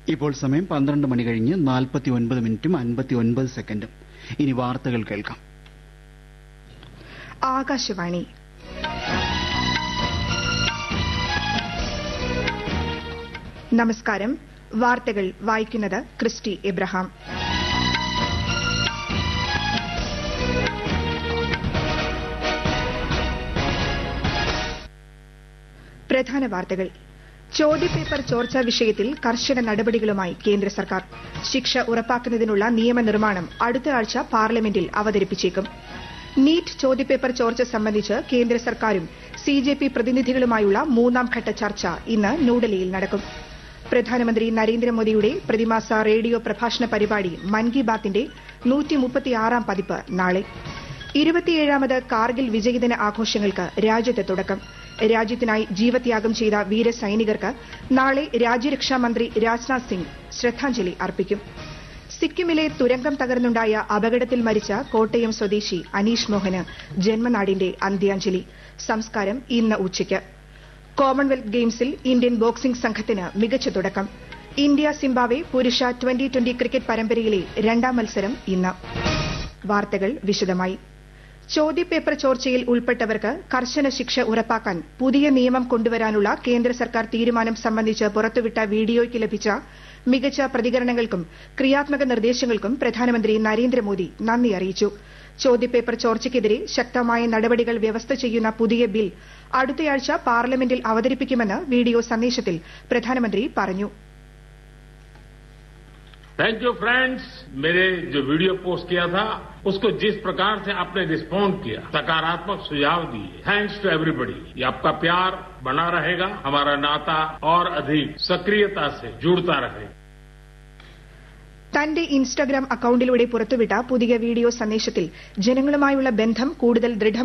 ഇപ്പോൾ സമയം പന്ത്രണ്ട് മണി കഴിഞ്ഞ് നാൽപ്പത്തി ഒൻപത് മിനിറ്റും അൻപത്തി ഒൻപത് സെക്കൻഡും ഇനി വാർത്തകൾ കേൾക്കാം ആകാശവാണി നമസ്കാരം വാർത്തകൾ വായിക്കുന്നത് ക്രിസ്റ്റി എബ്രഹാം പ്രധാന വാർത്തകൾ ചോദ്യപേപ്പർ ചോർച്ചാ വിഷയത്തിൽ കർശന നടപടികളുമായി കേന്ദ്ര സർക്കാർ ശിക്ഷ ഉറപ്പാക്കുന്നതിനുള്ള നിയമനിർമ്മാണം അടുത്ത ആഴ്ച പാർലമെന്റിൽ അവതരിപ്പിച്ചേക്കും നീറ്റ് ചോദ്യപേപ്പർ ചോർച്ച സംബന്ധിച്ച് കേന്ദ്ര സർക്കാരും സി ജെ പി പ്രതിനിധികളുമായുള്ള മൂന്നാം ഘട്ട ചർച്ച ഇന്ന് ന്യൂഡൽഹിയിൽ നടക്കും പ്രധാനമന്ത്രി നരേന്ദ്രമോദിയുടെ പ്രതിമാസ റേഡിയോ പ്രഭാഷണ പരിപാടി മൻ കി ബാത്തിന്റെ നൂറ്റിമുപ്പത്തിയാറാം പതിപ്പ് നാളെ ഇരുപത്തിയേഴാമത് കാർഗിൽ വിജയദിന ആഘോഷങ്ങൾക്ക് രാജ്യത്ത് തുടക്കം രാജ്യത്തിനായി ജീവത്യാഗം ചെയ്ത വീരസൈനികർക്ക് നാളെ രാജ്യരക്ഷാ മന്ത്രി രാജ്നാഥ് സിംഗ് ശ്രദ്ധാഞ്ജലി അർപ്പിക്കും സിക്കിമിലെ തുരങ്കം തകർന്നുണ്ടായ അപകടത്തിൽ മരിച്ച കോട്ടയം സ്വദേശി അനീഷ് മോഹന് ജന്മനാടിന്റെ അന്ത്യാഞ്ജലി സംസ്കാരം ഇന്ന് ഉച്ചയ്ക്ക് കോമൺവെൽത്ത് ഗെയിംസിൽ ഇന്ത്യൻ ബോക്സിംഗ് സംഘത്തിന് മികച്ച തുടക്കം ഇന്ത്യ സിംബാബ്വെ പുരുഷ ട്വന്റി ട്വന്റി ക്രിക്കറ്റ് പരമ്പരയിലെ രണ്ടാം മത്സരം ഇന്ന് വാർത്തകൾ വിശദമായി ചോദ്യപേപ്പർ ചോർച്ചയിൽ ഉൾപ്പെട്ടവർക്ക് കർശന ശിക്ഷ ഉറപ്പാക്കാൻ പുതിയ നിയമം കൊണ്ടുവരാനുള്ള കേന്ദ്ര സർക്കാർ തീരുമാനം സംബന്ധിച്ച് പുറത്തുവിട്ട വീഡിയോയ്ക്ക് ലഭിച്ച മികച്ച പ്രതികരണങ്ങൾക്കും ക്രിയാത്മക നിർദ്ദേശങ്ങൾക്കും പ്രധാനമന്ത്രി നരേന്ദ്രമോദി നന്ദി അറിയിച്ചു ചോദ്യപേപ്പർ ചോർച്ചയ്ക്കെതിരെ ശക്തമായ നടപടികൾ വ്യവസ്ഥ ചെയ്യുന്ന പുതിയ ബിൽ അടുത്തയാഴ്ച പാർലമെന്റിൽ അവതരിപ്പിക്കുമെന്ന് വീഡിയോ സന്ദേശത്തിൽ പ്രധാനമന്ത്രി പറഞ്ഞു थैंक यू फ्रेंड्स मेरे जो वीडियो पोस्ट किया था उसको जिस प्रकार से आपने रिस्पॉन्ड किया सकारात्मक सुझाव दिए थैंक्स टू एवरीबडी ये आपका प्यार बना रहेगा हमारा नाता और अधिक सक्रियता से जुड़ता रहेगा തന്റെ ഇൻസ്റ്റഗ്രാം അക്കൌണ്ടിലൂടെ പുറത്തുവിട്ട പുതിയ വീഡിയോ സന്ദേശത്തിൽ ജനങ്ങളുമായുള്ള ബന്ധം കൂടുതൽ ദൃഢ